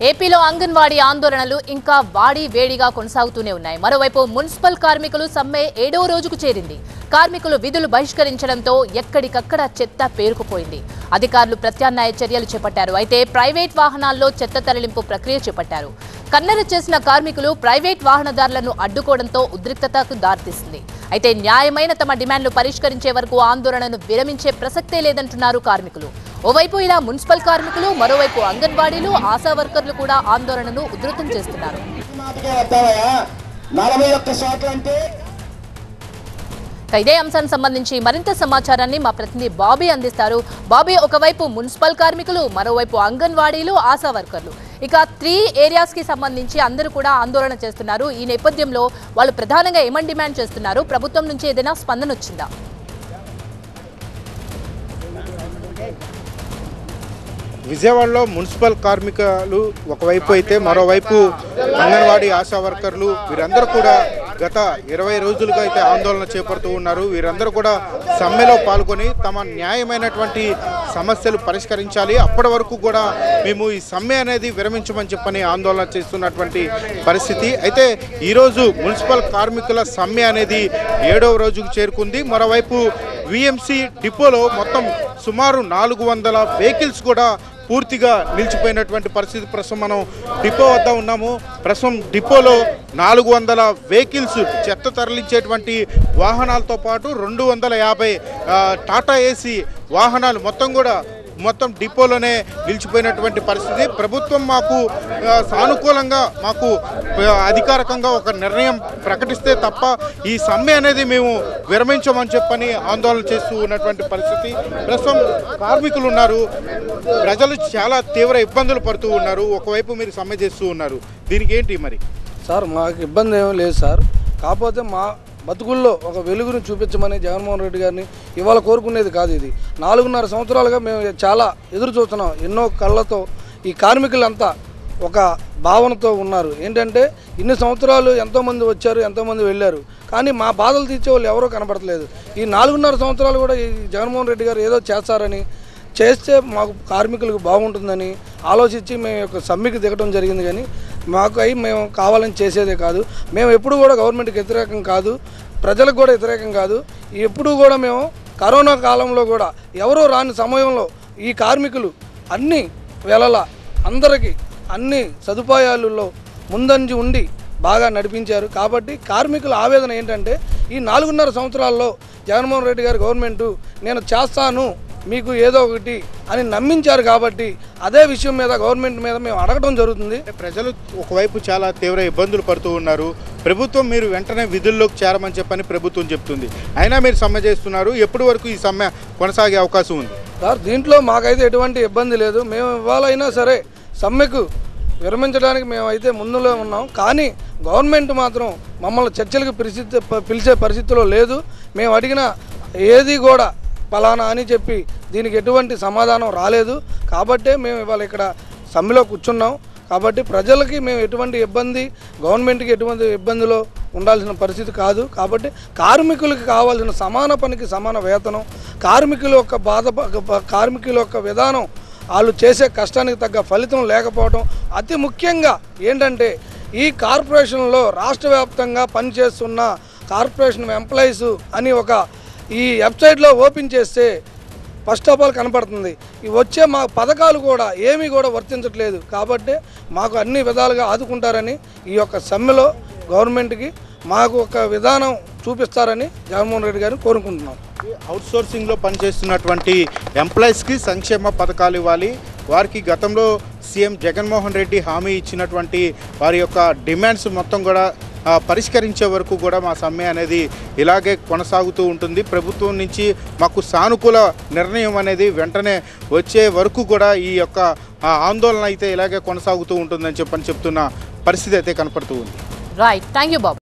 ఏపీలో అంగన్వాడీ ఆందోళనలు ఇంకా వాడి వేడిగా కొనసాగుతూనే ఉన్నాయి మరోవైపు మున్సిపల్ కార్మికులు సమ్మె ఏడో రోజుకు చేరింది కార్మికులు విధులు బహిష్కరించడంతో ఎక్కడికక్కడ చెత్త పేరుకుపోయింది అధికారులు ప్రత్యామ్నాయ చర్యలు చేపట్టారు అయితే ప్రైవేట్ వాహనాల్లో చెత్త తరలింపు ప్రక్రియ చేపట్టారు కన్నెర చేసిన కార్మికులు ప్రైవేట్ వాహనదారులను అడ్డుకోవడంతో ఉద్రిక్తతకు దారితీసింది అయితే న్యాయమైన తమ డిమాండ్లు పరిష్కరించే వరకు ఆందోళనను విరమించే ప్రసక్తే లేదంటున్నారు కార్మికులు ఓవైపు ఇలా మున్సిపల్ కార్మికులు మరోవైపు అంగన్వాడీలు ఆశా వర్కర్లు కూడా ఆందోళనను ఉధృతం చేస్తున్నారు మాటకే వస్తావయ్యా నలభై ఒక్క చోట్ల అంటే ఇక ఇదే అంశానికి సంబంధించి మరింత సమాచారాన్ని మా ప్రతినిధి బాబీ అందిస్తారు బాబీ ఒకవైపు మున్సిపల్ కార్మికులు మరోవైపు అంగన్వాడీలు ఆశా వర్కర్లు ఇక త్రీ ఏరియాస్ కి సంబంధించి అందరూ కూడా ఆందోళన చేస్తున్నారు ఈ నేపథ్యంలో వాళ్ళు ప్రధానంగా ఏమని డిమాండ్ చేస్తున్నారు ప్రభుత్వం నుంచి ఏదైనా స్పందన వచ్చిందా విజయవాడలో మున్సిపల్ కార్మికులు ఒకవైపు అయితే మరోవైపు అంగన్వాడీ ఆశా వర్కర్లు వీరందరూ కూడా గత ఇరవై రోజులుగా అయితే ఆందోళన చేపడుతూ ఉన్నారు వీరందరూ కూడా సమ్మెలో పాల్గొని తమ న్యాయమైనటువంటి సమస్యలు పరిష్కరించాలి అప్పటి వరకు కూడా మేము ఈ సమ్మె అనేది విరమించమని చెప్పని ఆందోళన చేస్తున్నటువంటి పరిస్థితి అయితే ఈరోజు మున్సిపల్ కార్మికుల సమ్మె అనేది ఏడవ రోజుకు చేరుకుంది మరోవైపు విఎంసి డిపోలో మొత్తం సుమారు నాలుగు వందల వెహికల్స్ కూడా పూర్తిగా నిలిచిపోయినటువంటి పరిస్థితి ప్రస్తుతం మనం డిపో వద్ద ఉన్నాము ప్రస్తుతం డిపోలో నాలుగు వందల వెహికల్స్ చెత్త తరలించేటువంటి వాహనాలతో పాటు రెండు వందల యాభై ఆ, టాటా ఏసీ వాహనాలు మొత్తం కూడా మొత్తం డిపోలోనే నిలిచిపోయినటువంటి పరిస్థితి ప్రభుత్వం మాకు ఆ, సానుకూలంగా మాకు ఆ, అధికారికంగా ఒక నిర్ణయం ప్రకటిస్తే తప్ప ఈ సమ్మె అనేది మేము విరమించమని చెప్పని ఆందోళన చేస్తూ ఉన్నటువంటి పరిస్థితి ప్రస్తుతం కార్మికులు ఉన్నారు ప్రజలు చాలా తీవ్ర ఇబ్బందులు పడుతూ ఉన్నారు ఒకవైపు మీరు సమ్మె చేస్తూ ఉన్నారు దీనికి ఏంటి మరి సార్ మాకు ఇబ్బంది ఏమీ లేదు సార్ కాకపోతే మా బతుకుల్లో ఒక వెలుగును చూపించమని జగన్మోహన్ రెడ్డి గారిని ఇవాళ కోరుకునేది కాదు ఇది నాలుగున్నర సంవత్సరాలుగా మేము చాలా ఎదురు చూస్తున్నాం ఎన్నో కళ్ళతో ఈ కార్మికులంతా ఒక భావనతో ఉన్నారు ఏంటంటే ఇన్ని సంవత్సరాలు ఎంతోమంది వచ్చారు ఎంతోమంది వెళ్ళారు కానీ మా బాధలు తీర్చే వాళ్ళు ఎవరో కనబడట్లేదు ఈ నాలుగున్నర సంవత్సరాలు కూడా ఈ జగన్మోహన్ రెడ్డి గారు ఏదో చేస్తారని చేస్తే మాకు కార్మికులకు బాగుంటుందని ఆలోచించి మేము యొక్క సమ్మెకి దిగడం జరిగింది కానీ మాకు అయి మేము కావాలని చేసేదే కాదు మేము ఎప్పుడు కూడా గవర్నమెంట్కి వ్యతిరేకం కాదు ప్రజలకు కూడా వ్యతిరేకం కాదు ఎప్పుడు కూడా మేము కరోనా కాలంలో కూడా ఎవరో రాని సమయంలో ఈ కార్మికులు అన్ని వేళలా అందరికీ అన్ని సదుపాయాలలో ముందంజి ఉండి బాగా నడిపించారు కాబట్టి కార్మికుల ఆవేదన ఏంటంటే ఈ నాలుగున్నర సంవత్సరాల్లో జగన్మోహన్ రెడ్డి గారి గవర్నమెంటు నేను చేస్తాను మీకు ఏదో ఒకటి అని నమ్మించారు కాబట్టి అదే విషయం మీద గవర్నమెంట్ మీద మేము అడగడం జరుగుతుంది అంటే ప్రజలు ఒకవైపు చాలా తీవ్ర ఇబ్బందులు పడుతూ ఉన్నారు ప్రభుత్వం మీరు వెంటనే విధుల్లోకి చేరమని చెప్పని ప్రభుత్వం చెప్తుంది అయినా మీరు సమ్మె చేస్తున్నారు ఎప్పటి వరకు ఈ సమ్మె కొనసాగే అవకాశం ఉంది సార్ దీంట్లో మాకైతే ఎటువంటి ఇబ్బంది లేదు మేము ఇవ్వాలైనా సరే సమ్మెకు విరమించడానికి మేమైతే ముందులో ఉన్నాం కానీ గవర్నమెంట్ మాత్రం మమ్మల్ని చర్చలకు పరిస్థితి పిలిచే పరిస్థితిలో లేదు మేము అడిగిన ఏది కూడా ఫలానా అని చెప్పి దీనికి ఎటువంటి సమాధానం రాలేదు కాబట్టే మేము ఇవాళ ఇక్కడ సమ్మెలో కూర్చున్నాం కాబట్టి ప్రజలకి మేము ఎటువంటి ఇబ్బంది గవర్నమెంట్కి ఎటువంటి ఇబ్బందిలో ఉండాల్సిన పరిస్థితి కాదు కాబట్టి కార్మికులకి కావాల్సిన సమాన పనికి సమాన వేతనం కార్మికుల యొక్క బాధ కార్మికుల యొక్క విధానం వాళ్ళు చేసే కష్టానికి తగ్గ ఫలితం లేకపోవడం అతి ముఖ్యంగా ఏంటంటే ఈ కార్పొరేషన్లో రాష్ట్ర వ్యాప్తంగా పనిచేస్తున్న కార్పొరేషన్ ఎంప్లాయీస్ అని ఒక ఈ వెబ్సైట్లో ఓపెన్ చేస్తే ఫస్ట్ ఆఫ్ ఆల్ కనపడుతుంది ఈ వచ్చే మా పథకాలు కూడా ఏమీ కూడా వర్తించట్లేదు కాబట్టి మాకు అన్ని విధాలుగా ఆదుకుంటారని ఈ యొక్క సమ్మెలో గవర్నమెంట్కి మాకు ఒక విధానం చూపిస్తారని జగన్మోహన్ రెడ్డి గారిని కోరుకుంటున్నాం అవుట్ సోర్సింగ్లో పనిచేస్తున్నటువంటి ఎంప్లాయీస్కి సంక్షేమ పథకాలు ఇవ్వాలి వారికి గతంలో సీఎం జగన్మోహన్ రెడ్డి హామీ ఇచ్చినటువంటి వారి యొక్క డిమాండ్స్ మొత్తం కూడా ఆ, పరిష్కరించే వరకు కూడా మా సమ్మె అనేది ఇలాగే కొనసాగుతూ ఉంటుంది ప్రభుత్వం నుంచి మాకు సానుకూల నిర్ణయం అనేది వెంటనే వచ్చే వరకు కూడా ఈ యొక్క ఆ, ఆందోళన అయితే ఇలాగే కొనసాగుతూ ఉంటుందని చెప్పని చెప్తున్న పరిస్థితి అయితే కనపడుతూ ఉంది రైట్ థ్యాంక్ యూ బాబు